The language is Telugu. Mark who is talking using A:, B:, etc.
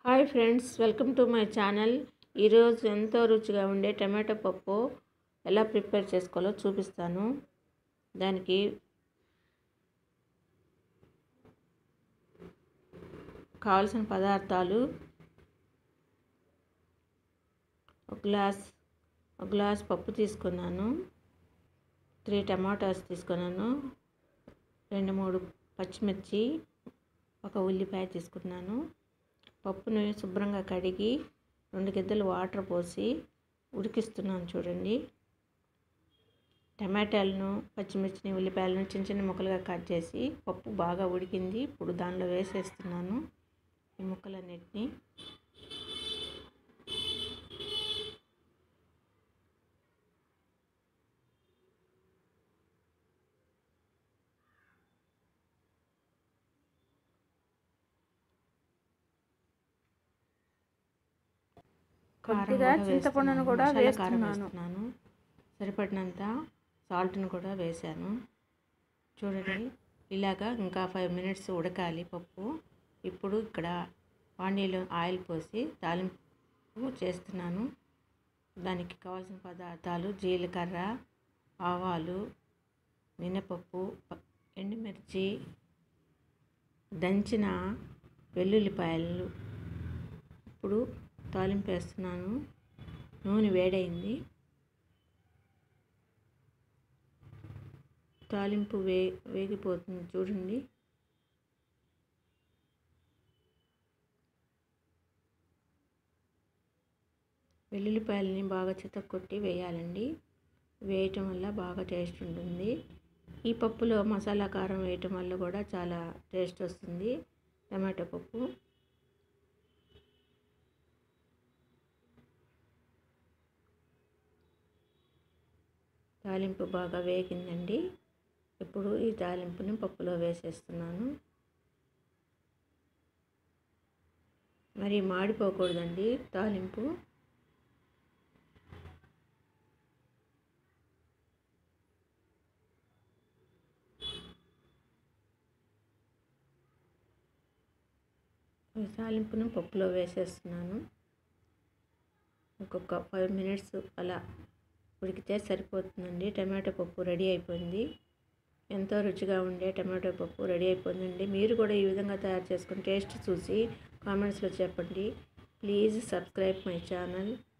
A: hi friends welcome to my channel ఈరోజు ఎంతో రుచిగా ఉండే టమాటో పప్పు ఎలా ప్రిపేర్ చేసుకోవాలో చూపిస్తాను దానికి కావలసిన పదార్థాలు ఒక గ్లాస్ ఒక గ్లాస్ పప్పు తీసుకున్నాను త్రీ టమాటాస్ తీసుకున్నాను రెండు మూడు పచ్చిమిర్చి ఒక ఉల్లిపాయ తీసుకున్నాను పప్పుని శుభ్రంగా కడిగి రెండు గిద్దలు వాటర్ పోసి ఉడికిస్తున్నాను చూడండి టమాటాలను పచ్చిమిర్చిని ఉల్లిపాయలను చిన్న చిన్న ముక్కలుగా కట్ చేసి పప్పు బాగా ఉడికింది ఇప్పుడు దానిలో వేసేస్తున్నాను ఈ ముక్కలన్నిటిని
B: కొద్దిగా చింతపండును కూడా వేస్తున్నాను
A: వేస్తున్నాను సరిపడినంత సాల్ట్ని కూడా వేశాను చూడండి ఇలాగా ఇంకా ఫైవ్ మినిట్స్ ఉడకాలి పప్పు ఇప్పుడు ఇక్కడ వాణీలో ఆయిల్ పోసి తాలింపు చేస్తున్నాను దానికి కావాల్సిన పదార్థాలు జీలకర్ర ఆవాలు మినపప్పు ప- ఎండుమిర్చి దంచిన వెల్లుల్లిపాయలు ఇప్పుడు తాలింపు వేస్తున్నాను నూనె వేడైంది తాలింపు వే వేగిపోతుంది చూడండి వెల్లుల్లిపాయలని బాగా చితక్కొట్టి వేయాలండి వేయటం వల్ల బాగా టేస్ట్ ఉంటుంది ఈ పప్పులో మసాలా కారం వేయటం వల్ల కూడా చాలా టేస్ట్ వస్తుంది టమాటో పప్పు తాలింపు బాగా వేగిందండి ఇప్పుడు ఈ తాలింపుని పప్పులో వేసేస్తున్నాను మరి మాడిపోకూడదండి తాలింపు ఈ తాలింపును పప్పులో వేసేస్తున్నాను ఇంకొక ఫైవ్ మినిట్స్ అలా ఉడికితే సరిపోతుందండి టమాటో పప్పు రెడీ అయిపోయింది ఎంతో రుచిగా ఉండే టమాటో పప్పు రెడీ అయిపోయిందండి మీరు కూడా ఈ విధంగా తయారు చేసుకుని టేస్ట్ చూసి కామెంట్స్లో చెప్పండి ప్లీజ్ సబ్స్క్రైబ్ మై ఛానల్